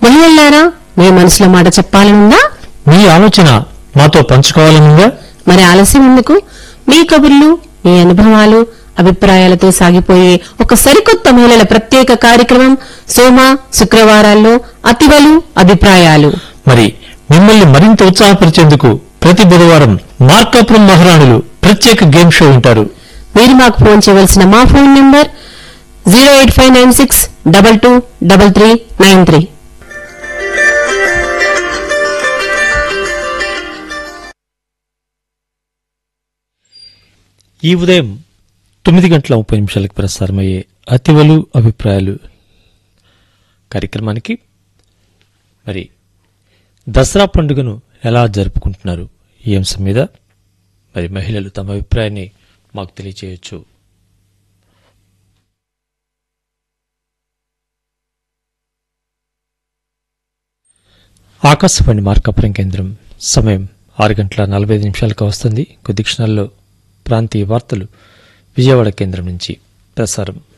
మహిళలారా మీ మనసులో మాట చెప్పాలనుందా మీ ఆలోచన మాతో పంచుకోవాలనుందా మరి ఆలస్యం ఎందుకు మీ కబుర్లు మీ అనుభవాలు అభిప్రాయాలతో సాగిపోయే ఒక సరికొత్త మహిళల ప్రత్యేక కార్యక్రమం సోమ శుక్రవారాల్లో అతివలు అభిప్రాయాలు మరి మిమ్మల్ని మరింత ఉత్సాహపరిచేందుకు ప్రతి బుధవారం మార్కాపురం మహారాణులు ప్రత్యేక గేమ్ షో ఉంటారు మీరు మాకు ఫోన్ చేయవలసిన మా phone number zero eight five nine six double two double three nine three ఈ ఉదయం తొమ్మిది గంటల ముప్పై నిమిషాలకు ప్రసారమయ్యే అతివలు అభిప్రాయాలు కార్యక్రమానికి మరి దసరా పండుగను ఎలా జరుపుకుంటున్నారు ఈ అంశం మీద మరి మహిళలు తమ అభిప్రాయాన్ని మాకు తెలియచేయచ్చు ఆకాశవాణి మార్కాపురం కేంద్రం సమయం ఆరు గంటల నలభై ఐదు నిమిషాలకు వస్తుంది కొద్ది క్షణాల్లో ప్రాంతీయ వార్తలు విజయవాడ కేంద్రం నుంచి ప్రసారం